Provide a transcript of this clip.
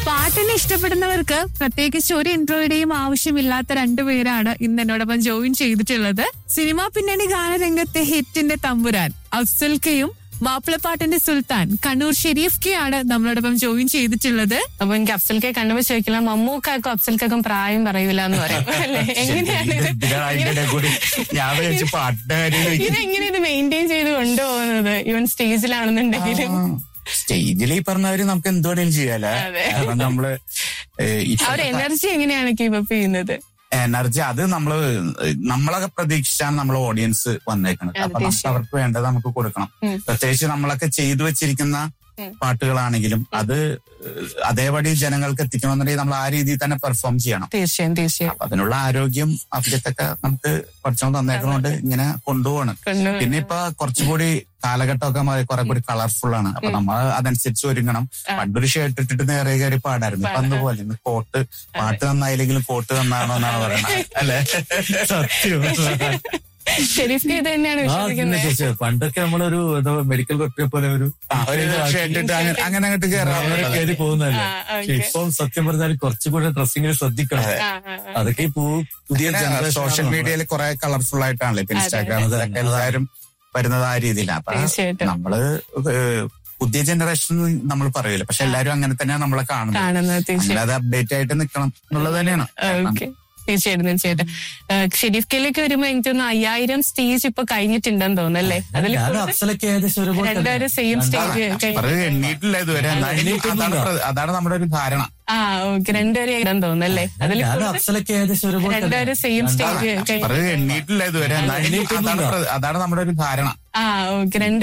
പാട്ടിനെ ഇഷ്ടപ്പെടുന്നവർക്ക് പ്രത്യേകിച്ച് ഒരു ഇൻട്രോയുടെയും ആവശ്യമില്ലാത്ത രണ്ടുപേരാണ് ഇന്ന് എന്നോടൊപ്പം ജോയിൻ ചെയ്തിട്ടുള്ളത് സിനിമാ പിന്നണി ഗാനരംഗത്തെ ഹിറ്റിന്റെ തമ്പുരാൻ അഫ്സൽക്കയും മാപ്പിളപ്പാട്ടിന്റെ സുൽത്താൻ കണ്ണൂർ ഷെരീഫ് കെ ആണ് നമ്മളോടൊപ്പം ജോയിൻ ചെയ്തിട്ടുള്ളത് അപ്പൊ എനിക്ക് അഫ്സൽക്കെ കണ്ടുമ്പോ ചോദിക്കില്ല മമ്മൂക്കാക്കും അഫ്സൽക്കും പ്രായം പറയൂല എന്ന് പറയും അല്ലേ എങ്ങനെയാണ് ഇത് ഇതിനാ അതിന്റെ ഇടയിൽ കൂടി ഞാൻ വിചാരിച്ചു പാട്ടിന്റെ കാര്യം ചോദിക്കും. ഇതെങ്ങനെ ഇത് മെയിൻറ്റെയിൻ ചെയ്ത് കൊണ്ടുപോകുന്നത് ഈവൻ സ്റ്റേജിലാണെന്നുണ്ടെങ്കിലും സ്റ്റേജിൽ ഈ പറഞ്ഞവര് നമുക്ക് എന്ത് വേണേലും ചെയ്യാലോ അതെ. കാരണം നമ്മള് ഏഹ്, ഇപ്പൊ ആ ഒരു എനർജി എങ്ങനെയാണ് കീപ് അപ്പ് ചെയ്യുന്നത് എനർജി അത് നമ്മള് നമ്മളൊക്കെ പ്രതീക്ഷിച്ചാണ് നമ്മളെ ഓഡിയൻസ് വന്നേക്കുന്നത് അതെ, അപ്പൊ നമുക്ക് തീർച്ചയായും. അവർക്ക് വേണ്ടത് നമുക്ക് കൊടുക്കണം ഉം. പ്രത്യേകിച്ച് നമ്മളൊക്കെ ചെയ്തു വെച്ചിരിക്കുന്ന ഉം. പാട്ടുകളാണെങ്കിലും അത് ഏഹ്, അതേപടി ജനങ്ങൾക്ക് എത്തിക്കണമെന്നുണ്ടെങ്കിൽ നമ്മൾ ആ രീതിയിൽ തന്നെ പെർഫോം ചെയ്യണം തീർച്ചയായും തീർച്ചയായും അപ്പൊ അതിനുള്ള ആരോഗ്യം അഭിജത്തൊക്കെ നമുക്ക് കുറച്ചും തന്നേക്കുന്നതുകൊണ്ട് ഇങ്ങനെ കൊണ്ടുപോകണം കൊണ്ടുപോകും. പിന്നെ ഇപ്പൊ കുറച്ചുകൂടി കാലഘട്ടമൊക്കെ മാറി കുറെ കൂടി കളർഫുൾ ആണ് അപ്പൊ നമ്മൾ അതനുസരിച്ച് ഒരുങ്ങണം ആ. പണ്ടൊരു ഷർട്ട് ഇട്ടിട്ട് നേരെ കയറി പാടായിരുന്നു ഇപ്പൊ അന്ന് പോലെ ഇന്ന് കോട്ട് പാട്ട് നന്നായില്ലെങ്കിലും കോട്ട് നന്നാണോ എന്നാണ് പറയുന്നത് അല്ലെ സത്യം ഷെരീഫ് കെ ഇത് തന്നെയാണ് ആ പിന്നെ വിശ്വസിക്കുന്നത് തീർച്ചയായും പണ്ടൊക്കെ നമ്മളൊരു എന്താ മെഡിക്കൽ ഡോക്ടറെ പോലെ ഒരു ആ, ഒരു ഷർട്ട് ഇട്ട് അങ്ങനെ അങ്ങനെ അങ്ങോട്ട് കയറാം അങ്ങനെ കയറി പോകുന്നതല്ലേ ആ, പക്ഷെ okay. ഇപ്പം സത്യം പറഞ്ഞാൽ കുറച്ചുകൂടെ ഡ്രസ്സിങ്ങിൽ ശ്രദ്ധിക്കണം ആ, ആ, ആ. അതൊക്കെ ഈ പു- പുതിയ ജനറേഷൻ സോഷ്യൽ മീഡിയയിൽ കുറെ കളർഫുൾ ആയിട്ടാണല്ലോ ഇപ്പൊ അതെ, ഇൻസ്റ്റാഗ്രാം അതെ. ഇതൊക്കെ എല്ലാവരും വരുന്നത് ആ രീതിയിലാണ് അപ്പൊ തീർച്ചയായിട്ടും. നമ്മള് ഏഹ്, പുതിയ ജനറേഷൻ നമ്മൾ പറയൂല പക്ഷെ എല്ലാവരും അങ്ങനെ തന്നെയാണ് നമ്മളെ കാണുന്നത് കാണുന്നത് തീർച്ചയായും അങ്ങനെ അത് അപ്ഡേറ്റ് ആയിട്ട് നിൽക്കണം എന്നുള്ളത് തന്നെയാണ് ഓക്കെ തീർച്ചയായിട്ടും തീർച്ചയായിട്ടും ഏഹ് ഷെരീഫ് കെയിലേക്ക് വരുമ്പോ എനിക്ക് തോന്നുന്നു അയ്യായിരം സ്റ്റേജ് ഇപ്പൊ കഴിഞ്ഞിട്ടുണ്ടെന്ന് തോന്നുന്നല്ലേ അതിൽ ഞാൻ അഫ്സലൊക്കെ ഏകദേശം ഒരുപോലെ തന്നെ. രണ്ടുപേരും സെയിം സ്റ്റേജ് അത് എണ്ണീട്ടില്ല ഇതുവരെ എന്നാലും എണ്ണീട്ടൊന്നുമില്ല. അതാണ് പ്ര- അതാണ് നമ്മുടെ ഒരു ധാരണ ആ ഓക്കെ രണ്ടുപേരും ഇടാൻ തോന്നുന്നല്ലേ അതിൽ ഞാൻ അഫ്സലൊക്കെ ഏകദേശം ഒരുപോലെ തന്നെ. രണ്ടുപേരും സെയിം സ്റ്റേജ് അത് എണ്ണീട്ടില്ല ഇതുവരെ എന്നാലും അതാണ് പ്ര- അതാണ് നമ്മുടെ ഒരു ധാരണ ആ ഓക്കെ